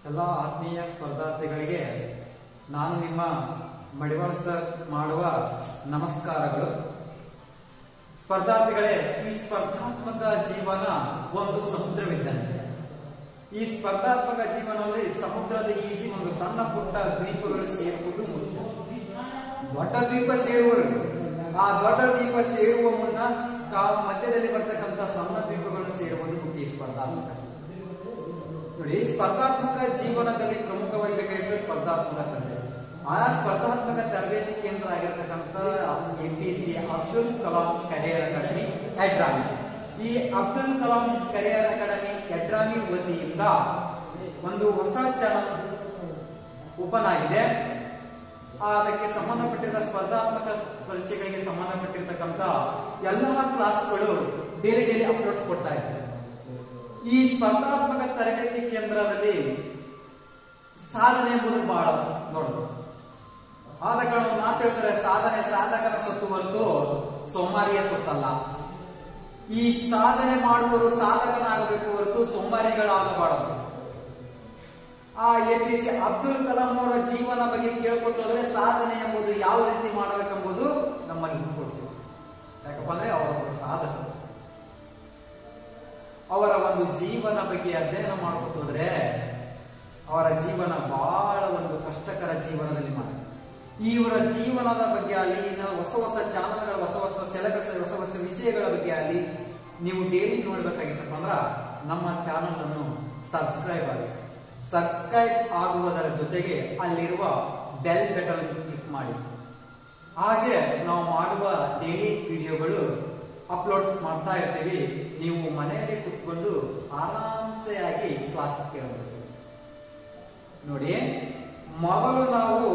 ಎಲ್ಲ ಆತ್ಮೀಯ ಸ್ಪರ್ಧಾರ್ಥಿಗಳಿಗೆ ನಾನು ನಿಮ್ಮ ಮಡಿವಾಳ ಸರ್ ಮಾಡುವ ನಮಸ್ಕಾರಗಳು ಸ್ಪರ್ಧಾರ್ಥಿಗಳೇ ಈ ಸ್ಪರ್ಧಾತ್ಮಕ ಜೀವನ ಒಂದು ಸಮುದ್ರವಿದ್ದಂತೆ ಈ ಸ್ಪರ್ಧಾತ್ಮಕ ಜೀವನದಲ್ಲಿ ಸಮುದ್ರದ ಈಜಿ ಒಂದು ಸಣ್ಣ ಪುಟ್ಟ ದ್ವೀಪಗಳು ಸೇರುವುದು ಮುಖ್ಯ ದೊಡ್ಡ ದ್ವೀಪ ಸೇರುವರು ಆ ದೊಡ್ಡ ದ್ವೀಪ ಸೇರುವ ಮುನ್ನ ಕಾ- ಮಧ್ಯದಲ್ಲಿ ಬರ್ತಕ್ಕಂಥ ಸಣ್ಣ ದ್ವೀಪಗಳನ್ನು ಸೇರುವುದು ಮುಖ್ಯ ಈ ಸ್ಪರ್ಧಾತ್ಮಕ ಜೀವನ. ನೋಡಿ ಸ್ಪರ್ಧಾತ್ಮಕ ಜೀವನದಲ್ಲಿ ಪ್ರಮುಖವಾಗಿ ಬೇಕಾಗಿದ್ದು ಸ್ಪರ್ಧಾತ್ಮಕ ತರಬೇತಿ ಆ ಸ್ಪರ್ಧಾತ್ಮಕ ತರಬೇತಿ ಕೇಂದ್ರ ಆಗಿರ್ತಕ್ಕಂಥ A P C Abdul Kalam career academy Yadrami ಈ ಅಬ್ದುಲ್ ಕಲಾಂ ಕರಿಯರ್ ಅಕಾಡೆಮಿ ಎಡ್ರಾಮಿ ವತಿಯಿಂದ ಒಂದು ಹೊಸ ಚಾನಲ್ ಓಪನ್ ಆಗಿದೆ ಆ ಅದಕ್ಕೆ ಸಂಬಂಧಪಟ್ಟಿರುವ ಸ್ಪರ್ಧಾತ್ಮಕ ಪರೀಕ್ಷೆಗಳಿಗೆ ಸಂಬಂಧಪಟ್ಟಿರ್ತಕ್ಕಂಥ ಎಲ್ಲ ಕ್ಲಾಸ್ಗಳು ಡೈಲಿ ಡೈಲಿ ಅಪ್ಲೋಡ್ಸ್ ಕೊಡ್ತಾ ಇದ್ದಾರೆ ಈ ಸ್ಪರ್ಧಾತ್ಮಕ ತರಬೇತಿ ಕೇಂದ್ರದಲ್ಲಿ ಸಾಧನೆ ಎಂಬುದು ಬಹಳ ದೊಡ್ಡದು ಆದ ಕಾರಣ ಒಂದು ಮಾತು ಹೇಳ್ತಾರೆ ಸಾಧನೆ ಸಾಧಕನ ಸೊತ್ತು ಹೊರತು ಸೋಮಾರಿಯ ಸೊತ್ತಲ್ಲ ಈ ಸಾಧನೆ ಮಾಡುವವರು ಸಾಧಕನಾಗಬೇಕು ಹೊರತು ಸೋಮಾರಿಗಳಾಗಬಾರದು ಆ A P C Abdul Kalam ಅವರ ಜೀವನ ಬಗ್ಗೆ ಕೇಳ್ಕೊತೋದ್ರೆ ಸಾಧನೆ ಎಂಬುದು ಯಾವ ರೀತಿ ಮಾಡಬೇಕೆಂಬುದು ನಮ್ಮಲ್ಲಿ ಕೊಡ್ತೀವಿ ಯಾಕಪ್ಪ ಅಂದ್ರೆ ಅವರ ಒಬ್ಬ ಸಾಧಕ ಅವರ ಒಂದು ಜೀವನ ಬಗ್ಗೆ ಅಧ್ಯಯನ ಮಾಡ್ಕೊತೋದ್ರೆ ಅವರ ಜೀವನ ಬಹಳ ಒಂದು ಕಷ್ಟಕರ ಜೀವನದಲ್ಲಿ ಮಾಡಿ ಇವರ ಜೀವನದ ಬಗ್ಗೆ ಆಗಲಿ ನಾವು ಹೊಸ ಹೊಸ ಚಾನಲ್ಗಳ ಹೊಸ ಹೊಸ ಸಿಲೆಬಸ್ ಹೊಸ ಹೊಸ ವಿಷಯಗಳ ಬಗ್ಗೆ ಆಗಲಿ ನೀವು ಡೈಲಿ ನೋಡ್ಬೇಕಾಗಿತ್ತಪ್ಪ ಅಂದ್ರ ನಮ್ಮ ಚಾನಲ್ ಅನ್ನು ಸಬ್ಸ್ಕ್ರೈಬ್ ಆಗಿ ಸಬ್ಸ್ಕ್ರೈಬ್ ಆಗುವುದರ ಜೊತೆಗೆ ಅಲ್ಲಿರುವ ಬೆಲ್ ಬಟನ್ ಕ್ಲಿಕ್ ಮಾಡಿ ಹಾಗೆ ನಾವು ಮಾಡುವ ಡೈಲಿ ವಿಡಿಯೋಗಳು ಅಪ್ಲೋಡ್ಸ್ ಮಾಡ್ತಾ ಇರ್ತೀವಿ ನೀವು ಮನೆಯಲ್ಲಿ ಕುತ್ಕೊಂಡು ಆರಾಮ್ಸೆ ಆಗಿ ಕ್ಲಾಸ್ ಕೇಳಬಹುದು ನೋಡಿ ಮೊದಲು ನಾವು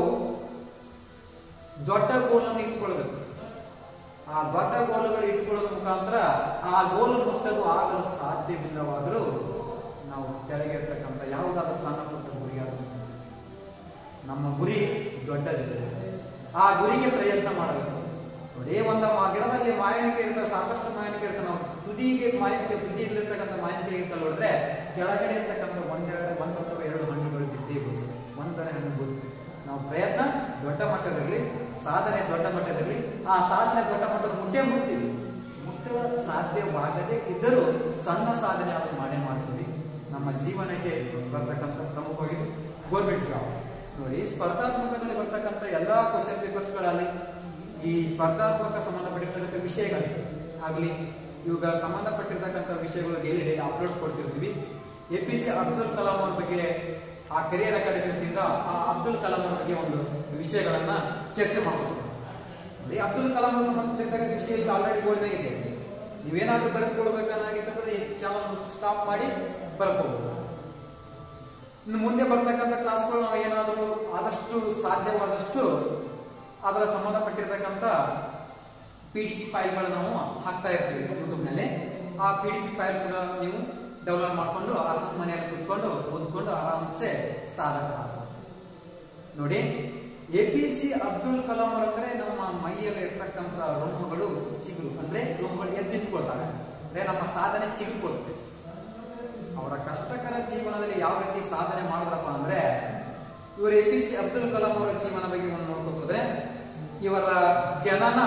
ದೊಡ್ಡ ಗೋಲನ್ನು ಇಟ್ಕೊಳ್ಬೇಕು ಆ ದೊಡ್ಡ ಗೋಲುಗಳು ಇಟ್ಕೊಳ್ಳೋದ್ರ ಮುಖಾಂತರ ಆ ಗೋಲು ಮುಟ್ಟಲು ಆಗಲು ಸಾಧ್ಯವಿಲ್ಲವಾದರೂ ನಾವು ಕೆಳಗಿರ್ತಕ್ಕಂಥ ಯಾವುದಾದ್ರೂ ಸಣ್ಣ ಪುಟ್ಟ ಗುರಿಯಾಗುತ್ತೆ ನಮ್ಮ ಗುರಿ ದೊಡ್ಡದಿದೆ ಆ ಗುರಿಗೆ ಪ್ರಯತ್ನ ಮಾಡಬೇಕು ನೋಡಿ ಒಂದು ಮ- ಗಿಡದಲ್ಲಿ ಮಾವಿನಕಾಯಿ ಇರ್ತದೆ ಸಾಕಷ್ಟು ಮಾವಿನಕಾಯಿ ಇರ್ತದೆ ನಾವು ತುದಿಗೆ ಮಾವಿನಕಾಯಿ ತುದಿಯಲ್ಲಿರ್ತಕ್ಕಂಥ ಮಾವಿನಕಾಯಿ ಅಂತ ನೋಡಿದ್ರೆ ಕೆಳಗಡೆ ಇರ್ತಕ್ಕಂಥ ಒಂದೆರಡು ಒಂದು ಅಥವಾ ಎರಡು ಹಣ್ಣುಗಳು ಬಿದ್ದೇ ಬೀಳುತ್ತೆ ಒಂದರ ಹಣ್ಣು ಬೀಳುತ್ತೆ ನಾವು ಪ್ರಯತ್ನ ದೊಡ್ಡ ಮಟ್ಟದಲ್ಲಿ ಸಾಧನೆ ದೊಡ್ಡ ಮಟ್ಟದಲ್ಲಿ ಆ ಸಾಧನೆ ದೊಡ್ಡ ಮಟ್ಟದ ಮುಟ್ಟೆ ಮುಟ್ತೀವಿ ಮುಟ್ಟಲು ಸಾಧ್ಯವಾಗದೇ ಇದ್ದರೂ ಸಣ್ಣ ಸಾಧನೆ ಆದರೂ ಮಾಡೇ ಮಾಡ್ತೀವಿ ನಮ್ಮ ಜೀವನಕ್ಕೆ ಬರ್ತಕ್ಕಂಥ ಪ್ರಮುಖವಾಗಿ ಗೋರ್ಮೆಂಟ್ ಜಾಬ್ ನೋಡಿ ಸ್ಪರ್ಧಾತ್ಮಕದಲ್ಲಿ ಬರ್ತಕ್ಕಂಥ ಎಲ್ಲಾ ಕ್ವಶನ್ ಪೇಪರ್ಸ್ಗಳಲ್ಲಿ ಈ ಸ್ಪರ್ಧಾತ್ಮಕ ಸಂಬಂಧಪಟ್ಟಿರ್ತಕ್ಕಂಥ ವಿಷಯಗಳು ಆಗಲಿ ಇವುಗಳ ಸಂಬಂಧಪಟ್ಟಿರ್ತಕ್ಕಂಥ ವಿಷಯಗಳು ಡೈಲಿ ಡೈಲಿ ಅಪ್ಲೋಡ್ ಕೊಡ್ತಿರ್ತೀವಿ A P C Abdul Kalam ಅವ್ರ ಬಗ್ಗೆ ಆ ಕೆರಿಯರ್ ಅಕಾಡೆಮಿ ವತಿಯಿಂದ ಆ ಅಬ್ದುಲ್ ಕಲಾಂ ಅವ್ರ ಬಗ್ಗೆ ಒಂದು ವಿಷಯಗಳನ್ನ ಚರ್ಚೆ ಮಾಡೋದು ನೋಡಿ ಅಬ್ದುಲ್ ಕಲಾಂ ಅವ್ರ ಸಂಬಂಧಪಟ್ಟಿರ್ತಕ್ಕಂಥ ವಿಷಯ ಈಗ ಆಲ್ರೆಡಿ ಬೋರ್ಡ್ ಇದೆ ನೀವೇನಾದ್ರೂ ಬರೆದುಕೊಳ್ಬೇಕನ್ನಾಗಿತ್ತಂದ್ರೆ ಈ ಚಾನಲ್ ಸ್ಟಾಪ್ ಮಾಡಿ ಬರ್ಕೋಬಹುದು ಇನ್ನು ಮುಂದೆ ಬರ್ತಕ್ಕಂಥ ಕ್ಲಾಸ್ಗಳು ನಾವು ಏನಾದರೂ ಆದಷ್ಟು ಸಾಧ್ಯವಾದಷ್ಟು ಅದರ ಸಂಬಂಧಪಟ್ಟಿರ್ತಕ್ಕಂಥ ಪಿ ಡಿ ಫೈಲ್ಗಳು ನಾವು ಹಾಕ್ತಾ ಇರ್ತೀವಿ ಯೂಟ್ಯೂಬ್ ನಲ್ಲಿ ಆ ಪಿ ಡಿ ಫೈಲ್ ಕೂಡ ನೀವು ಡೌನ್ಲೋಡ್ ಮಾಡ್ಕೊಂಡು ಆರಾಮ್ ಮನೆಯಲ್ಲಿ ಕುತ್ಕೊಂಡು ಓದ್ಕೊಂಡು ಆರಾಮ್ಸೆ ಸಾಧಕರಾಗಬಹುದು ನೋಡಿ A P C Abdul Kalam ಅವರಂದ್ರೆ ನಮ್ಮ ಮೈಯಲ್ಲಿ ಇರ್ತಕ್ಕಂಥ ರೋಮಗಳು ಚಿಗುರು ಅಂದ್ರೆ ರೋಮಗಳು ಎದ್ದಿಟ್ಕೊಳ್ತಾರೆ ಅಂದ್ರೆ ನಮ್ಮ ಸಾಧನೆ ಚಿಗುರ್ಕೊಳ್ತದೆ ಅವರ ಕಷ್ಟಕರ ಜೀವನದಲ್ಲಿ ಯಾವ ರೀತಿ ಸಾಧನೆ ಮಾಡಿದ್ರಪ್ಪ ಅಂದ್ರೆ ಇವರು A P C Abdul Kalam ಅವರ ಜೀವನ ಬಗ್ಗೆ ಒಂದು ನೋಡ್ಕೋತೋದ್ರೆ ಇವರ ಜನನ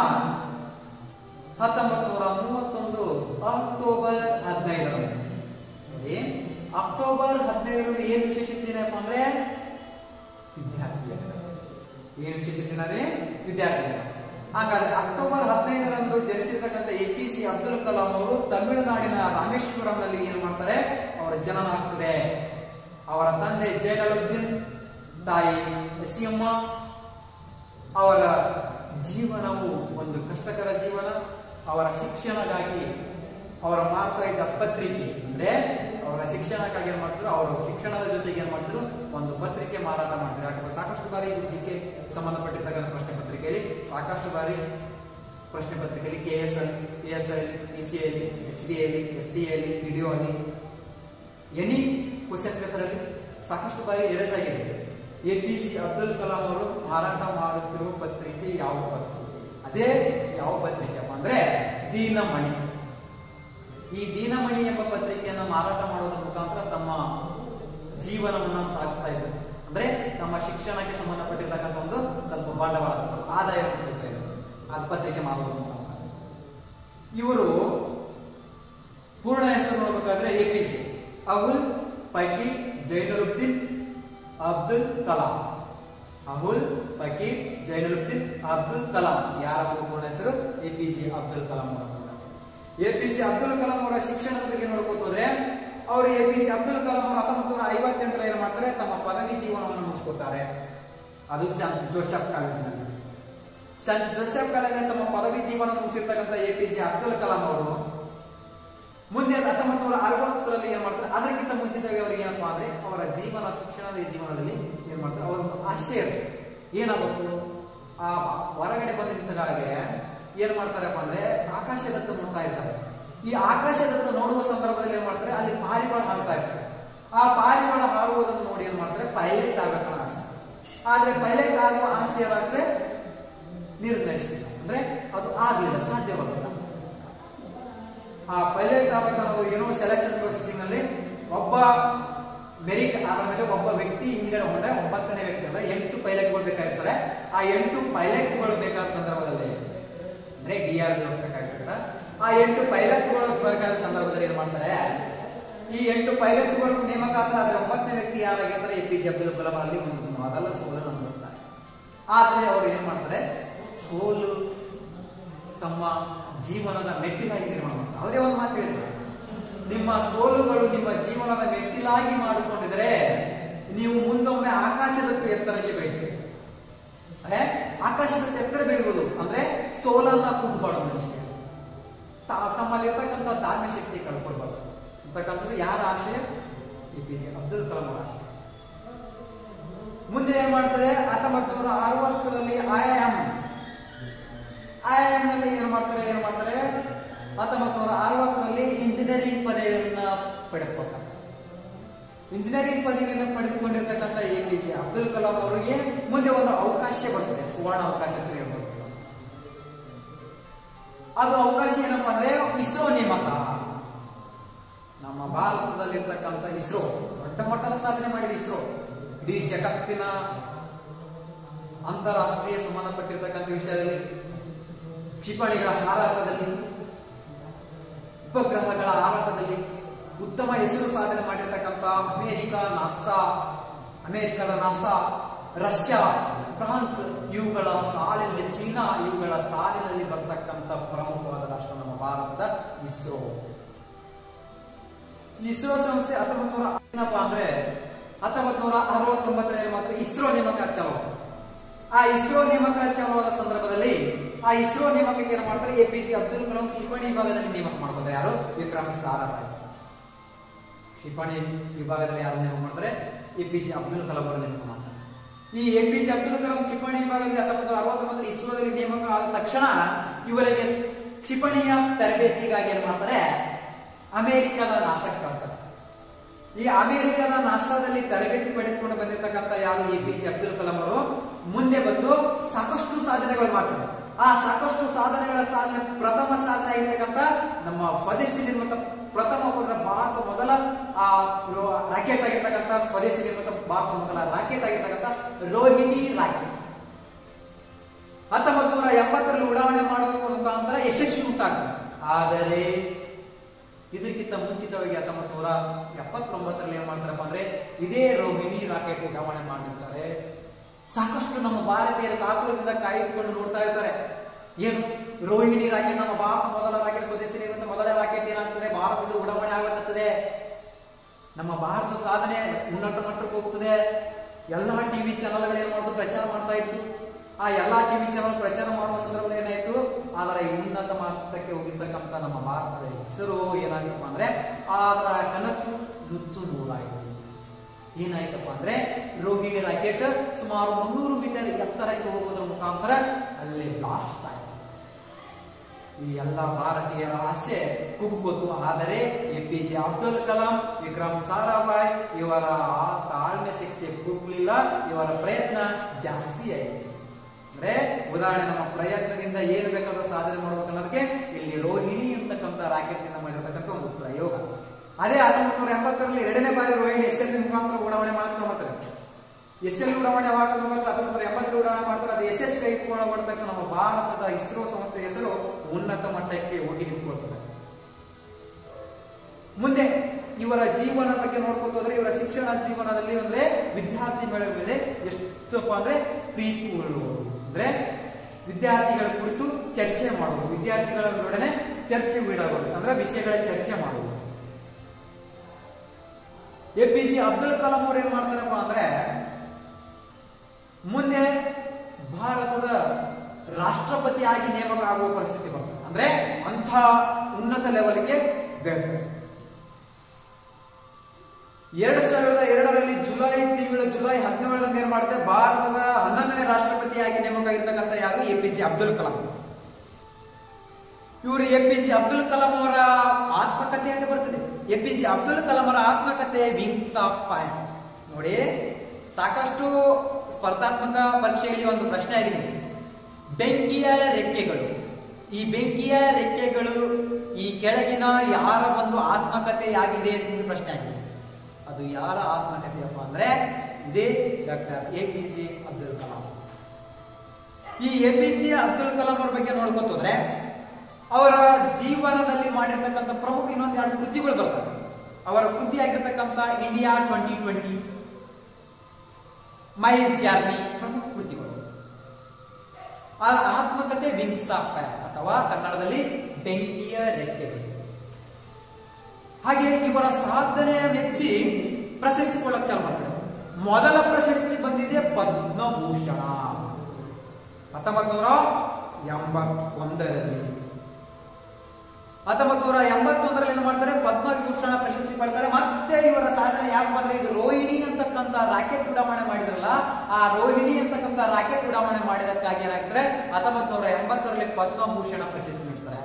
ಹತ್ತೊಂಬತ್ತು ನೂರ ಮೂವತ್ತೊಂದು ಅಕ್ಟೋಬರ್ ಹದಿನೈದರಂದು ನೋಡಿ ಅಕ್ಟೋಬರ್ ಹದಿನೈದರಂದು ಏನ್ ವಿಶೇಷ ದಿನಪ್ಪ ಅಂದ್ರೆ ವಿದ್ಯಾರ್ಥಿ ದಿನ. ಏನ್ ವಿಶೇಷ ದಿನ ರೀ ವಿದ್ಯಾರ್ಥಿ ದಿನ ಹಾಗಾದ್ರೆ ಅಕ್ಟೋಬರ್ ಹದಿನೈದರಂದು ಜನಿಸಿರ್ತಕ್ಕಂಥ A P C Abdul Kalam ಅವರು ತಮಿಳುನಾಡಿನ ರಾಮೇಶ್ವರಂನಲ್ಲಿ ಏನ್ ಮಾಡ್ತಾರೆ ಅವರ ಜನನ ಆಗ್ತದೆ ಅವರ ತಂದೆ ಜೈನಲುದ್ದೀನ್ ತಾಯಿ ಎಸಿಯಮ್ಮ ಅವರ ಜೀವನವು ಒಂದು ಕಷ್ಟಕರ ಜೀವನ ಅವರ ಶಿಕ್ಷಣಕ್ಕಾಗಿ ಅವರ ಮಾಡ್ತಾ ಇದ್ದ ಪತ್ರಿಕೆ ಅಂದ್ರೆ ಅವರ ಶಿಕ್ಷಣಕ್ಕಾಗಿ ಏನ್ ಮಾಡ್ತಿದ್ರು ಅವರ ಶಿಕ್ಷಣದ ಜೊತೆಗೆ ಏನ್ ಮಾಡ್ತಿದ್ರು ಒಂದು ಪತ್ರಿಕೆ ಮಾರಾಟ ಮಾಡ್ತಾರೆ ಯಾಕಂದ್ರೆ ಸಾಕಷ್ಟು ಬಾರಿ ಇದು ಜಿ ಕೆ ಸಂಬಂಧಪಟ್ಟಿರ್ತಕ್ಕಂಥ ಪ್ರಶ್ನೆ ಪತ್ರಿಕೆಯಲ್ಲಿ ಸಾಕಷ್ಟು ಬಾರಿ ಪ್ರಶ್ನೆ ಪತ್ರಿಕೆಯಲ್ಲಿ K S L P S L P C L S B L F D L PDO ಅಲ್ಲಿ ಎನಿ ಕ್ವಶನ್ ಪೇಪರ್ ಅಲ್ಲಿ ಸಾಕಷ್ಟು ಬಾರಿ ಎರೇಸ್ ಆಗಿದೆ A P C Abdul Kalam ಅವರು ಮಾರಾಟ ಮಾಡುತ್ತಿರುವ ಪತ್ರಿಕೆ ಯಾವ ಪತ್ರಿಕೆ ಅದೇ ಯಾವ ಪತ್ರಿಕೆ ಅಪ್ಪ ಅಂದ್ರೆ ದೀನಮಣಿ ಈ ದೀನಮಣಿ ಎಂಬ ಪತ್ರಿಕೆಯನ್ನು ಮಾರಾಟ ಮಾಡೋದ್ರ ಮುಖಾಂತರ ತಮ್ಮ ಜೀವನವನ್ನ ಸಾಗಿಸ್ತಾ ಇದ್ರು ಅಂದ್ರೆ ತಮ್ಮ ಶಿಕ್ಷಣಕ್ಕೆ ಸಂಬಂಧಪಟ್ಟಿರ್ತಕ್ಕಂಥ ಒಂದು ಸ್ವಲ್ಪ ಬಂಡವಾಳ ಸ್ವಲ್ಪ ಆದಾಯವನ್ನು ತರ್ತಾ ಇದ್ರು ಅದು ಪತ್ರಿಕೆ ಮಾಡೋದು ಇವರು ಪೂರ್ಣ ಹೆಸರು ನೋಡ್ಬೇಕಾದ್ರೆ A P J Abul Fakir Jainulabdeen Abdul Kalam Abul Fakir Jainulabdeen Abdul Kalam ಯಾರ ಒಂದು ಪೂರ್ಣ ಹೆಸರು A P J Abdul Kalam ಅವರ ಪೂರ್ಣ ಹೆಸರು A P J Abdul Kalam ಅವರ ಶಿಕ್ಷಣದ ಬಗ್ಗೆ ನೋಡ್ಕೋತ ಹೋದ್ರೆ ಅವರು A P J Abdul Kalam ಅವರು ಹತ್ತೊಂಬತ್ತು ನೂರ ಐವತ್ತೆಂಟರಲ್ಲಿ ಏನ್ ಮಾಡ್ತಾರೆ ತಮ್ಮ ಪದವಿ ಜೀವನವನ್ನು ಮುಗಿಸ್ಕೊತಾರೆ ಅದು ಸೆಂಟ್ ಜೋಸೆಫ್ ಕಾಲೇಜಿನಲ್ಲಿ ಸೆಂಟ್ ಜೋಸೆಫ್ ಕಾಲೇಜಿನಲ್ಲಿ ತಮ್ಮ ಪದವಿ ಜೀವನ ಮುಗಿಸಿರ್ತಕ್ಕಂಥ A P J Abdul Kalam ಅವರು ಮುಂದೆ ಹತ್ತೊಂಬತ್ತು ನೂರ ಅರವತ್ತರಲ್ಲಿ ಏನ್ ಮಾಡ್ತಾರೆ ಅದಕ್ಕಿಂತ ಮುಂಚಿತವಾಗಿ ಅವ್ರಿಗೆ ಏನಪ್ಪಾ ಅಂದ್ರೆ ಅವರ ಜೀವನ ಶಿಕ್ಷಣದ ಈ ಜೀವನದಲ್ಲಿ ಏನ್ ಮಾಡ್ತಾರೆ ಅವರ ಒಂದು ಆಶಯ ಇರುತ್ತೆ ಏನಾಗಬೇಕು ಆ ಹೊರಗಡೆ ಬಂದಿದ್ದಾಗೆ ಏನ್ ಮಾಡ್ತಾರಪ್ಪ ಅಂದ್ರೆ ಆಕಾಶದತ್ತ ನೋಡ್ತಾ ಇರ್ತಾರೆ ಈ ಆಕಾಶದತ್ತ ನೋಡುವ ಸಂದರ್ಭದಲ್ಲಿ ಏನ್ ಮಾಡ್ತಾರೆ ಅಲ್ಲಿ ಪಾರಿವಾಳ ಹಾಡ್ತಾ ಇರ್ತಾರೆ ಆ ಪಾರಿವಾಳ ಹಾಡುವುದನ್ನು ನೋಡಿ ಏನ್ ಮಾಡ್ತಾರೆ ಪೈಲಟ್ ಆಗ್ಬೇಕನ್ನೋ ಆಸೆ ಆದ್ರೆ ಪೈಲಟ್ ಆಗುವ ಆಸೆ ಏನಾದ್ರೆ ನಿರ್ಣಯಿಸಿಲ್ಲ ಅಂದ್ರೆ ಅದು ಆಗ್ಲಿಲ್ಲ ಸಾಧ್ಯವಾಗಲಿಲ್ಲ ಆ ಪೈಲಟ್ ಆಗ್ಬೇಕನ್ನೋದು ಏನೋ ಸೆಲೆಕ್ಷನ್ ಪ್ರೊಸೆಸಿಂಗ್ ನಲ್ಲಿ ಒಬ್ಬ ಮೆರಿಟ್ ಆದ ಮೇಲೆ ಒಬ್ಬ ವ್ಯಕ್ತಿ ಹಿಂದ್ಗಡೆ ಹೊಂದ್ರೆ ಒಂಬತ್ತನೇ ವ್ಯಕ್ತಿ ಅಂದ್ರೆ ಎಂಟು ಪೈಲಟ್ಗಳು ಬೇಕಾಗಿರ್ತಾರೆ ಆ ಎಂಟು ಪೈಲಟ್ಗಳು ಬೇಕಾದ ಸಂದರ್ಭದಲ್ಲಿ ಅಂದ್ರೆ ಡಿ ಆರ್ ಬೇಕಾಗಿರ್ತಾರೆ ಆ ಎಂಟು ಪೈಲಟ್ಗಳು ಬೇಕಾದ ಸಂದರ್ಭದಲ್ಲಿ ಏನ್ ಮಾಡ್ತಾರೆ ಈ ಎಂಟು ಪೈಲಟ್ಗಳು ನೇಮಕ ಆದ್ರೆ ಅದರ ಒಂಬತ್ತನೇ ವ್ಯಕ್ತಿ ಯಾರಾಗಿರ್ತಾರೆ A P J Abdul Kalam ಅಲ್ಲಿ ಒಂದು ಮೊದಲ ಸೋಲನ್ನು ಅನುಭವಿಸ್ತಾರೆ ಆದ್ರೆ ಅವರು ಏನ್ ಮಾಡ್ತಾರೆ ಸೋಲು ತಮ್ಮ ಜೀವನದ ಮೆಟ್ಟಿಲಾಗಿ ನಿರ್ಮಾಣ ಮಾಡ್ತಾರೆ ಅವರೇ ಒಂದು ಮಾತು ಹೇಳಿದ್ರು ನಿಮ್ಮ ಸೋಲುಗಳು ನಿಮ್ಮ ಜೀವನದ ಮೆಟ್ಟಿಲಾಗಿ ಮಾಡಿಕೊಂಡಿದ್ರೆ ನೀವು ಮುಂದೊಮ್ಮೆ ಆಕಾಶದಷ್ಟು ಎತ್ತರಕ್ಕೆ ಬೆಳೀತೀರಿ ಅಂದ್ರೆ ಆಕಾಶದಷ್ಟು ಎತ್ತರ ಬೆಳೆಯುವುದು ಅಂದ್ರೆ ಸೋಲನ್ನ ಕೂಗಬಾರ್ದು ಮನುಷ್ಯ ತಾ- ತಮ್ಮಲ್ಲಿ ಇರತಕ್ಕಂಥ ಧಾರ್ಮ ಶಕ್ತಿ ಕಳ್ಕೊಳ್ಬಾರ್ದು ಅಂತಕ್ಕಂಥದ್ದು ಯಾರ ಆಶಯ A P J Abdul Kalam ಅವರ ಆಶಯ ಮುಂದೆ ಏನ್ ಮಾಡ್ತಾರೆ ಹತ್ತೊಂಬತ್ತು ನೂರ ಅರವತ್ತರಲ್ಲಿ ಐಎಂ ಐಎಂ ನಲ್ಲಿ ಏನ್ ಮಾಡ್ತಾರೆ ಏನ್ ಮಾಡ್ತಾರೆ ಹತ್ತೊಂಬತ್ತು ನೂರ ಅರವತ್ತರಲ್ಲಿ ಇಂಜಿನಿಯರಿಂಗ್ ಪದವಿಯನ್ನ ಪಡೆದುಕೊಳ್ತಾರೆ ಇಂಜಿನಿಯರಿಂಗ್ ಪದವಿಯನ್ನು ಪಡೆದುಕೊಂಡಿರ್ತಕ್ಕಂಥ A P J Abdul Kalam ಅವರಿಗೆ ಮುಂದೆ ಒಂದು ಅವಕಾಶ ಬರ್ತದೆ ಸುವರ್ಣ ಅವಕಾಶ ಅಂತ ಹೇಳ್ಬೋದು ಅದು ಅವಕಾಶ ಏನಪ್ಪಾ ಅಂದ್ರೆ ಇಸ್ರೋ ನೇಮಕ ನಮ್ಮ ಭಾರತದಲ್ಲಿರ್ತಕ್ಕಂಥ ಇಸ್ರೋ ದೊಡ್ಡ ಮಟ್ಟದ ಸಾಧನೆ ಮಾಡಿದೆ ಇಸ್ರೋ ಇಡೀ ಜಗತ್ತಿನ ಅಂತಾರಾಷ್ಟ್ರೀಯ ಸಂಬಂಧಪಟ್ಟಿರ್ತಕ್ಕಂಥ ವಿಷಯದಲ್ಲಿ ಕ್ಷಿಪಣಿಗಳ ಹಾರಾಟದಲ್ಲಿ ಉಪಗ್ರಹಗಳ ಹಾರಾಟದಲ್ಲಿ ಉತ್ತಮ ಹೆಸರು ಸಾಧನೆ ಮಾಡಿರ್ತಕ್ಕಂಥ ಅಮೆರಿಕ ನಾಸಾ ಅಮೆರಿಕದ ನಾಸಾ ರಷ್ಯಾ ಫ್ರಾನ್ಸ್ ಇವುಗಳ ಸಾಲಿನಲ್ಲಿ ಚೀನಾ ಇವುಗಳ ಸಾಲಿನಲ್ಲಿ ಬರ್ತಕ್ಕಂಥ ಪ್ರಮುಖವಾದ ರಾಷ್ಟ್ರ ನಮ್ಮ ಭಾರತದ ಇಸ್ರೋ ಇಸ್ರೋ ಸಂಸ್ಥೆ ಹತ್ತೊಂಬತ್ತು ನೂರ ಏನಪ್ಪಾ ಅಂದ್ರೆ ಹತ್ತೊಂಬತ್ತು ನೂರ ಅರವತ್ತೊಂಬತ್ತರಲ್ಲಿ ಮಾತ್ರ ಇಸ್ರೋ ನೇಮಕ ಚಾಲು ಆಯ್ತು. ಆ ಇಸ್ರೋ ನೇಮಕ ಚಾಲುವಾದ ಸಂದರ್ಭದಲ್ಲಿ ಆ ಇಸ್ರೋ ನೇಮಕಕ್ಕೆ ಏನ್ ಮಾಡ್ತಾರೆ A P J Abdul Kalam ಕ್ಷಿಪಣಿ ವಿಭಾಗದಲ್ಲಿ ನೇಮಕ ಮಾಡ್ತಾರೆ ಯಾರು ವಿಕ್ರಮ್ ಸಾರಾಭಾಯ್ ಕ್ಷಿಪಣಿ ವಿಭಾಗದಲ್ಲಿ ಯಾರು ನೇಮಕ ಮಾಡ್ತಾರೆ A P J Abdul Kalam ಅವರು ನೇಮಕ ಮಾಡ್ತಾರೆ ಈ A P J Abdul Kalam ಕ್ಷಿಪಣಿ ವಿಭಾಗದಲ್ಲಿ ಹತ್ತೊಂಬತ್ತು ಅರವತ್ತೊಂಬತ್ತರಲ್ಲಿ ಇಸ್ರೋದಲ್ಲಿ ನೇಮಕ ಆದ ತಕ್ಷಣ ಇವರಿಗೆ ಕ್ಷಿಪಣಿಯ ತರಬೇತಿಗಾಗಿ ಏನ್ ಮಾಡ್ತಾರೆ ಅಮೆರಿಕದ ನಾಸಕ್ ಕಳಿಸ್ತಾರೆ ಈ ಅಮೆರಿಕದ ನಾಸಾದಲ್ಲಿ ತರಬೇತಿ ಪಡೆದುಕೊಂಡು ಬಂದಿರತಕ್ಕಂಥ ಯಾರು A P J Abdul Kalam ಅವರು ಮುಂದೆ ಬಂದು ಸಾಕಷ್ಟು ಸಾಧನೆಗಳು ಮಾಡ್ತಾರೆ ಆ ಸಾಕಷ್ಟು ಸಾಧನೆಗಳ ಸಾಧನೆ ಪ್ರಥಮ ಸಾಧನೆ ಆಗಿರ್ತಕ್ಕಂಥ ನಮ್ಮ ಸ್ವದೇಶಿ ನಿರ್ಮಿತ ಪ್ರಥಮ ಉಪಗ್ರಹ ಭಾರತ ಮೊದಲ ಆ ರಾಕೆಟ್ ಆಗಿರ್ತಕ್ಕಂಥ ಸ್ವದೇಶಿ ನಿರ್ಮಿತ ಭಾರತ ಮೊದಲ ರಾಕೆಟ್ ಆಗಿರ್ತಕ್ಕಂಥ ರೋಹಿಣಿ ರಾಕೆಟ್ ಹತ್ತೊಂಬತ್ತು ನೂರ ಎಂಬತ್ತರಲ್ಲಿ ಉಡಾವಣೆ ಮಾಡುವ ಮುಖಾಂತರ ಯಶಸ್ವಿ ಉಂಟಾಗ್ತದೆ ಆದರೆ ಇದಕ್ಕಿಂತ ಮುಂಚಿತವಾಗಿ ಹತ್ತೊಂಬತ್ತು ನೂರ ಎಪ್ಪತ್ತೊಂಬತ್ತರಲ್ಲಿ ಏನ್ ಮಾಡ್ತಾರಪ್ಪ ಅಂದ್ರೆ ಇದೇ ರೋಹಿಣಿ ರಾಕೆಟ್ ಉಡಾವಣೆ ಮಾಡಿರ್ತಾರೆ ಸಾಕಷ್ಟು ನಮ್ಮ ಭಾರತೀಯರ ಕಾತುರದಿಂದ ಕಾಯ್ದುಕೊಂಡು ನೋಡ್ತಾ ಇರ್ತಾರೆ ಏನು ರೋಹಿಣಿ ರಾಕೆಟ್ ನಮ್ಮ ಭಾರತ ಮೊದಲ ರಾಕೆಟ್ ಸ್ವದೇಶಿ ನಿರ್ಮಿತ ಮೊದಲ ರಾಕೆಟ್ ಏನಾಗ್ತದೆ ಭಾರತದಿಂದ ಉಡಾವಣೆ ಆಗಬೇಕಾಗ್ತದೆ ನಮ್ಮ ಭಾರತ ಸಾಧನೆ ಉನ್ನತ ಮಟ್ಟಕ್ಕೆ ಹೋಗ್ತದೆ ಎಲ್ಲಾ ಟಿವಿ ಚಾನೆಲ್ಗಳು ಏನ್ ಮಾಡ್ತು ಪ್ರಚಾರ ಮಾಡ್ತಾ ಇತ್ತು ಆ ಎಲ್ಲಾ ಟಿವಿ ಚಾನೆಲ್ ಪ್ರಚಾರ ಮಾಡುವ ಸಂದರ್ಭದಲ್ಲಿ ಏನಾಯ್ತು ಅದರ ಈ ಉನ್ನತ ಮಟ್ಟಕ್ಕೆ ಹೋಗಿರ್ತಕ್ಕಂಥ ನಮ್ಮ ಭಾರತದ ಹೆಸರು ಏನಾಯ್ತಪ್ಪ ಅಂದ್ರೆ ಅದರ ಕನಸು ನುಚ್ಚು ನೂರಾಯಿತು ಏನಾಯ್ತಪ್ಪ ಅಂದ್ರೆ ರೋಹಿಣಿ ರಾಕೆಟ್ ಸುಮಾರು ಮುನ್ನೂರು ಮೀಟರ್ ಎತ್ತರಕ್ಕೆ ಹೋಗೋದ್ರ ಮುಖಾಂತರ ಅಲ್ಲಿ ಬ್ಲಾಸ್ಟ್ ಆಯ್ತು ಈ ಎಲ್ಲ ಭಾರತೀಯರ ಆಸೆ ಕುಗ್ಗುತ್ತು ಆದರೆ A P J Abdul Kalam Vikram Sarabhai ಇವರ ಆ ತಾಳ್ಮೆ ಶಕ್ತಿ ಕುಗ್ಲಿಲ್ಲ ಇವರ ಪ್ರಯತ್ನ ಜಾಸ್ತಿ ಆಯ್ತು ಅಂದ್ರೆ ಉದಾಹರಣೆ ನಮ್ಮ ಪ್ರಯತ್ನದಿಂದ ಏನ್ ಬೇಕಾದ್ರೂ ಸಾಧನೆ ಮಾಡ್ಬೇಕು ಅನ್ನೋದಕ್ಕೆ ಇಲ್ಲಿ ರೋಹಿಣಿ ಅಂತಕ್ಕಂಥ ರಾಕೆಟ್ ನಿಂದ ಮಾಡಿರ್ತಕ್ಕಂಥ ಒಂದು ಪ್ರಯೋಗ ಅದೇ ಹತ್ತೊಂಬತ್ತು ನೂರ ಎಂಬತ್ತರಲ್ಲಿ ಎರಡನೇ ಬಾರಿ ರೋಹಿಣಿ ಎಸ್ ಎಲ್ ಮುಖಾಂತರ ಉಡಾವಣೆ ಮಾಡಕ್ಕೆ ಮಾಡ್ತಾರೆ ಎಸ್ ಎಲ್ ಉಡಾವಣೆ ಯಾವಾಗ ಹತ್ತೊಂಬತ್ತು ನೂರ ಎಂಬತ್ತರಲ್ಲಿ ಉಡಾವಣೆ ಮಾಡ್ತಾರೆ ಅದು ಎಸ್ ಎಚ್ ಕೈ ಮಾಡಿದ ತಕ್ಷಣ ನಮ್ಮ ಭಾರತದ ಇಸ್ರೋ ಸಂಸ್ಥೆ ಹೆಸರು ಉನ್ನತ ಮಟ್ಟಕ್ಕೆ ಹೋಗಿ ನಿಂತ್ಕೊಳ್ತದೆ ಮುಂದೆ ಇವರ ಜೀವನದ ಬಗ್ಗೆ ನೋಡ್ಕೊತ ಹೋದ್ರೆ ಇವರ ಶಿಕ್ಷಣ ಜೀವನದಲ್ಲಿ ಅಂದ್ರೆ ವಿದ್ಯಾರ್ಥಿಗಳ ಮೇಲೆ ಎಷ್ಟಪ್ಪ ಅಂದ್ರೆ ಪ್ರೀತಿ ಉಳ್ಳುವರು ಅಂದ್ರೆ ವಿದ್ಯಾರ್ಥಿಗಳ ಕುರಿತು ಚರ್ಚೆ ಮಾಡುವುದು ವಿದ್ಯಾರ್ಥಿಗಳೊಡನೆ ಚರ್ಚೆ ಬಿಡಬಹುದು ಅಂದ್ರೆ ವಿಷಯಗಳ ಚರ್ಚೆ ಮಾಡುವುದು A P J Abdul Kalam ಅವ್ರು ಏನ್ ಮಾಡ್ತಾರಪ್ಪ ಅಂದ್ರೆ ಮುಂದೆ ಭಾರತದ ರಾಷ್ಟ್ರಪತಿಯಾಗಿ ನೇಮಕ ಆಗುವ ಪರಿಸ್ಥಿತಿ ಬರ್ತದೆ ಅಂದ್ರೆ ಅಂಥ ಉನ್ನತ ಲೆವೆಲ್ಗೆ ಬೆಳೆತಾರೆ ಎರಡ್ ಸಾವಿರದ ಎರಡರಲ್ಲಿ ಜುಲೈ ತಿಂಗಳ ಜುಲೈ ಹದಿನೇಳರಂದು ಏನ್ ಮಾಡುತ್ತೆ ಭಾರತದ ಹನ್ನೊಂದನೇ ರಾಷ್ಟ್ರಪತಿಯಾಗಿ ನೇಮಕ ಆಗಿರ್ತಕ್ಕಂಥ ಯಾರು A P J Abdul Kalam ಇವರು A P J Abdul Kalam ಅವರ ಆತ್ಮಕಥೆ ಅಂತ ಬರ್ತದೆ A P J Abdul Kalam ಅವರ ಆತ್ಮಕಥೆ ವಿಂಗ್ಸ್ ಆಫ್ ಫೈರ್ ನೋಡಿ ಸಾಕಷ್ಟು ಸ್ಪರ್ಧಾತ್ಮಕ ಪರೀಕ್ಷೆಯಲ್ಲಿ ಒಂದು ಪ್ರಶ್ನೆ ಆಗಿದೆ ಬೆಂಕಿಯ ರೆಕ್ಕೆಗಳು ಈ ಬೆಂಕಿಯ ರೆಕ್ಕೆಗಳು ಈ ಕೆಳಗಿನ ಯಾರ ಒಂದು ಆತ್ಮಕಥೆಯಾಗಿದೆ ಅಂತ ಪ್ರಶ್ನೆ ಆಗಿದೆ ಅದು ಯಾರ ಆತ್ಮಕಥೆಯಪ್ಪ ಅಂದ್ರೆ ಇದೇ doctor A P J Abdul Kalam ಈ A P J Abdul Kalam ಅವ್ರ ಬಗ್ಗೆ ನೋಡ್ಕೊತ ಹೋದ್ರೆ ಅವರ ಜೀವನದಲ್ಲಿ ಮಾಡಿರ್ತಕ್ಕಂಥ ಪ್ರಮುಖ ಇನ್ನೊಂದು ಎರಡು ಕೃತಿಗಳು ಬರ್ತವೆ ಅವರ ಕೃತಿ ಆಗಿರ್ತಕ್ಕಂಥ India twenty twenty my journey ಪ್ರಮುಖ ಕೃತಿಗಳು ಆ ಆತ್ಮಕಥೆ ವಿಂಗ್ಸ್ ಆಫ್ ಫೈರ್ ಅಥವಾ ಕನ್ನಡದಲ್ಲಿ ಬೆಂಕಿಯ ರೆಕ್ಕೆಗಳು ಹಾಗೆ ಇವರ ಸಾಧನೆಯ ಮೆಚ್ಚಿ ಪ್ರಶಸ್ತಿ ಕೊಡಕ್ಕೆ ಚಾಲು ಮಾಡ್ತಾರೆ ಮೊದಲ ಪ್ರಶಸ್ತಿ ಬಂದಿದೆ ಪದ್ಮಭೂಷಣ ಹತ್ತೊಂಬತ್ ನೂರ ಎಂಬತ್ತೊಂದರಲ್ಲಿ ಹತ್ತೊಂಬತ್ ನೂರ ಎಂಬತ್ತೊಂದರಲ್ಲಿ ಏನು ಮಾಡ್ತಾರೆ ಪದ್ಮವಿಭೂಷಣ ಪ್ರಶಸ್ತಿ ಪಡ್ತಾರೆ ಮತ್ತೆ ಇವರ ಸಾಧನೆ ಯಾಕೆ ಮಾಡಿದ್ರೆ ಇದು ರೋಹಿಣಿ ಅಂತಕ್ಕಂಥ ರಾಕೆಟ್ ಉಡಾವಣೆ ಮಾಡಿದ್ರಲ್ಲ ಆ ರೋಹಿಣಿ ಅಂತಕ್ಕಂಥ ರಾಕೆಟ್ ಉಡಾವಣೆ ಮಾಡಿದಕ್ಕಾಗಿ ಏನಾಗ್ತಾರೆ ಹತ್ತೊಂಬತ್ ನೂರ ಎಂಬತ್ತರಲ್ಲಿ ಪದ್ಮಭೂಷಣ ಪ್ರಶಸ್ತಿ ನೀಡ್ತಾರೆ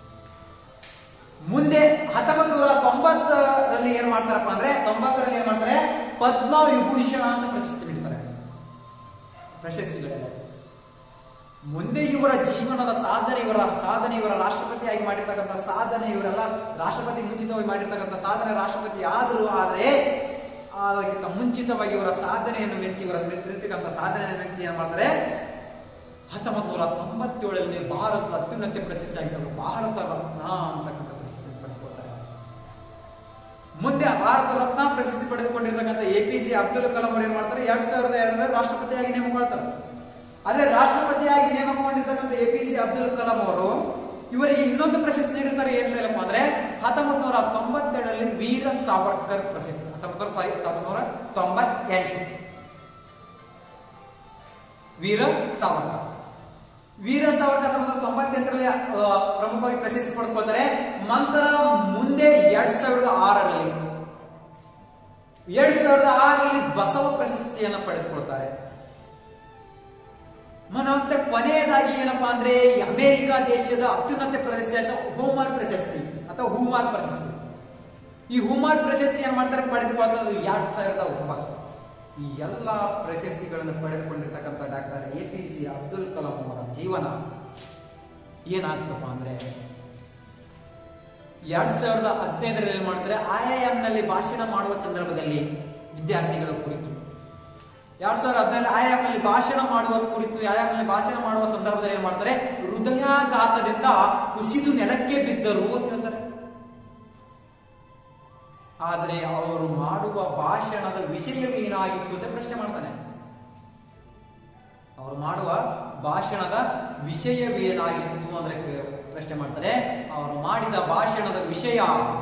ಮುಂದೆ ಹತ್ತೊಂಬತ್ ನೂರ ತೊಂಬತ್ತರಲ್ಲಿ ಏನ್ ಮಾಡ್ತಾರಪ್ಪ ಅಂದ್ರೆ ತೊಂಬತ್ತರಲ್ಲಿ ಏನ್ ಮಾಡ್ತಾರೆ ಪದ್ಮ ವಿಭೂಷಣ ಅಂತ ಪ್ರಶಸ್ತಿ ನೀಡ್ತಾರೆ ಪ್ರಶಸ್ತಿಗಳೆಲ್ಲ ಮುಂದೆ ಇವರ ಜೀವನದ ಸಾಧನೆ ಇವರ ಸಾಧನೆ ಇವರ ರಾಷ್ಟ್ರಪತಿಯಾಗಿ ಮಾಡಿರ್ತಕ್ಕಂಥ ಸಾಧನೆ ಇವರೆಲ್ಲ ರಾಷ್ಟ್ರಪತಿ ಮುಂಚಿತವಾಗಿ ಮಾಡಿರ್ತಕ್ಕಂಥ ಸಾಧನೆ ರಾಷ್ಟ್ರಪತಿ ಆದರೂ ಆದ್ರೆ ಅದಕ್ಕಿಂತ ಮುಂಚಿತವಾಗಿ ಇವರ ಸಾಧನೆಯನ್ನು ಮೆಚ್ಚಿ ಇವರ ನಿಂತಿರ್ತಕ್ಕಂಥ ಸಾಧನೆಯನ್ನು ಮೆಚ್ಚಿ ಏನ್ ಮಾಡ್ತಾರೆ ಹತ್ತೊಂಬತ್ತು ನೂರ ತೊಂಬತ್ತೇಳರಲ್ಲಿ ಭಾರತದ ಅತ್ಯುನ್ನತ ಪ್ರಶಸ್ತಿ ಆಗಿರುವ ಭಾರತ ರತ್ನ ಅಂತಕ್ಕಂಥ ಪ್ರಶಸ್ತಿ ಪಡೆದುಕೊಳ್ತಾರೆ ಮುಂದೆ ಭಾರತ ರತ್ನ ಪ್ರಶಸ್ತಿ ಪಡೆದುಕೊಂಡಿರ್ತಕ್ಕಂಥ A P J Abdul Kalam ಅವರು ಏನ್ ಮಾಡ್ತಾರೆ ಎರಡ್ ಸಾವಿರದ ಎರಡರಲ್ಲಿ ರಾಷ್ಟ್ರಪತಿಯಾಗಿ ನೇಮಕ ಮಾಡ್ತಾರೆ ಅದೇ ರಾಷ್ಟ್ರಪತಿಯಾಗಿ ನೇಮಕಗೊಂಡಿರ್ತಕ್ಕಂಥ A P J Abdul Kalam ಅವರು ಇವರಿಗೆ ಇನ್ನೊಂದು ಪ್ರಶಸ್ತಿ ನೀಡಿರ್ತಾರೆ ಏನಿಲ್ಲಪ್ಪ ಅಂದ್ರೆ ಹತ್ತೊಂಬತ್ ನೂರ ತೊಂಬತ್ತೆರಡರಲ್ಲಿ ವೀರ ಸಾವರ್ಕರ್ ಪ್ರಶಸ್ತಿ ಹತ್ತೊಂಬತ್ತು ನೂರ ಸಾರಿ ಹತ್ತೊಂಬತ್ತು ನೂರ ತೊಂಬತ್ತೆಂಟು ವೀರ ಸಾವರ್ಕರ್ ವೀರ ಸಾವರ್ಕರ್ ಹತ್ತೊಂಬತ್ತು ನೂರ ತೊಂಬತ್ತೆಂಟರಲ್ಲಿ ಆ, ಪ್ರಮುಖವಾಗಿ ಪ್ರಶಸ್ತಿ ಪಡೆದುಕೊಳ್ತಾರೆ ನಂತರ ಮುಂದೆ ಎರಡ್ ಸಾವಿರದ ಆರರಲ್ಲಿ ಎರಡ್ ಸಾವಿರದ ಆರರಲ್ಲಿ ಬಸವ ಪ್ರಶಸ್ತಿಯನ್ನು ಪಡೆದುಕೊಳ್ತಾರೆ ಮತ್ತೆ ಕೊನೆಯದಾಗಿ ಏನಪ್ಪಾ ಅಂದ್ರೆ ಈ ಅಮೆರಿಕ ದೇಶದ ಅತ್ಯುನ್ನತ ಪ್ರಶಸ್ತಿ ಅಥವಾ ಹೂಮಾರ್ ಪ್ರಶಸ್ತಿ ಅಥವಾ ಹೂಮಾರ್ ಪ್ರಶಸ್ತಿ ಈ ಹೂಮಾರ್ ಪ್ರಶಸ್ತಿ ಏನ್ ಮಾಡ್ತಾರೆ ಪಡೆದುಕೊಳ್ಳೋದು ಎರಡ್ ಸಾವಿರದ ಒಂಬತ್ತು ಈ ಎಲ್ಲಾ ಪ್ರಶಸ್ತಿಗಳನ್ನು ಪಡೆದುಕೊಂಡಿರ್ತಕ್ಕಂಥ doctor A P J Abdul Kalam ಅವರ ಜೀವನ ಏನಾಗ್ತಪ್ಪ ಅಂದ್ರೆ ಎರಡ್ ಸಾವಿರದ ಹದಿನೈದರಲ್ಲಿ ಏನ್ ಮಾಡ್ತಾರೆ ಐಐಎಂ ನಲ್ಲಿ ಭಾಷಣ ಮಾಡುವ ಸಂದರ್ಭದಲ್ಲಿ ವಿದ್ಯಾರ್ಥಿಗಳ ಕುರಿತು ಎರಡ್ ಸಾವಿರದ ಹದಿನೈದು ಐಐಎಂ ನಲ್ಲಿ ಭಾಷಣ ಮಾಡುವ ಕುರಿತು ಐಐಎಂ ನಲ್ಲಿ ಭಾಷಣ ಮಾಡುವ ಸಂದರ್ಭದಲ್ಲಿ ಏನ್ ಮಾಡ್ತಾರೆ ಹೃದಯಾಘಾತದಿಂದ ಕುಸಿದು ನೆಲಕ್ಕೆ ಬಿದ್ದರು ಅಂತ ಹೇಳ್ತಾರೆ ಆದರೆ ಅವರು ಮಾಡುವ ಭಾಷಣದ ವಿಷಯವೇನಾಗಿತ್ತು ಅಂತ ಪ್ರಶ್ನೆ ಮಾಡ್ತಾನೆ ಅವರು ಮಾಡುವ ಭಾಷಣದ ವಿಷಯವೇನಾಗಿತ್ತು ಅಂದ್ರೆ ಕೆ- ಪ್ರಶ್ನೆ ಮಾಡ್ತಾರೆ ಅವರು ಮಾಡಿದ ಭಾಷಣದ ವಿಷಯ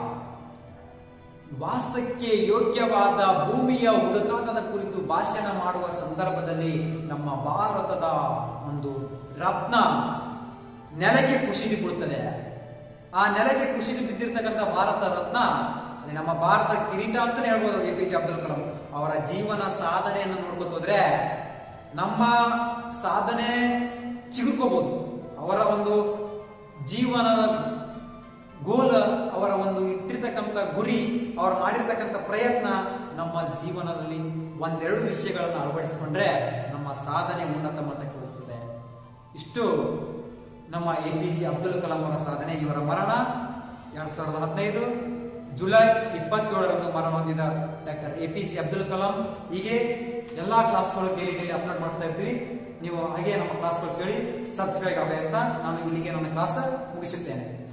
ವಾಸಕ್ಕೆ ಯೋಗ್ಯವಾದ ಭೂಮಿಯ ಹುಡುಕಾಟದ ಕುರಿತು ಭಾಷಣ ಮಾಡುವ ಸಂದರ್ಭದಲ್ಲಿ ನಮ್ಮ ಭಾರತದ ಒಂದು ರತ್ನ ನೆಲಕ್ಕೆ ಕುಸಿದು ಬಿಡುತ್ತದೆ ಆ ನೆಲಕ್ಕೆ ಕುಸಿದು ಬಿದ್ದಿರ್ತಕ್ಕಂಥ ಭಾರತ ರತ್ನ ಅಂದ್ರೆ ನಮ್ಮ ಭಾರತ ಕಿರೀಟ ಅಂತಾನೆ ಹೇಳ್ಬೋದು A P J Abdul Kalam ಅವರ ಜೀವನ ಸಾಧನೆಯನ್ನು ನೋಡ್ಕೊತ ಹೋದ್ರೆ ನಮ್ಮ ಸಾಧನೆ ಚಿಗುರ್ಕೋಬಹುದು ಅವರ ಒಂದು ಜೀವನದ ಗೋಲ್ ಅವರ ಒಂದು ಇಟ್ಟಿರ್ತಕ್ಕಂಥ ಗುರಿ ಅವರು ಮಾಡಿರ್ತಕ್ಕಂಥ ಪ್ರಯತ್ನ ನಮ್ಮ ಜೀವನದಲ್ಲಿ ಒಂದೆರಡು ವಿಷಯಗಳನ್ನು ಅಳವಡಿಸಿಕೊಂಡ್ರೆ ನಮ್ಮ ಸಾಧನೆ ಉನ್ನತ ಮಟ್ಟಕ್ಕೆ ಹೋಗ್ತದೆ ಇಷ್ಟು ನಮ್ಮ A P J Abdul Kalam ಅವರ ಸಾಧನೆ ಇವರ ಮರಣ ಎರಡ್ ಸಾವಿರದ ಹದಿನೈದು ಜುಲೈ ಇಪ್ಪತ್ತೇಳರಂದು ಮರಣ ಹೊಂದಿದ doctor A P J Abdul Kalam ಹೀಗೆ ಎಲ್ಲಾ ಕ್ಲಾಸ್ಗಳು ಡೈಲಿ ಡೈಲಿ ಅಪ್ಲೋಡ್ ಮಾಡ್ತಾ ಇರ್ತೀವಿ ನೀವು ಹಾಗೆ ನಮ್ಮ ಕ್ಲಾಸ್ಗಳು ಕೇಳಿ ಸಬ್ಸ್ಕ್ರೈಬ್ ಆಗಬೇಕು ಅಂತ ನಾನು ಇಲ್ಲಿಗೆ ನನ್ನ ಕ್ಲಾಸ್ ಮುಗಿಸುತ್ತೇನೆ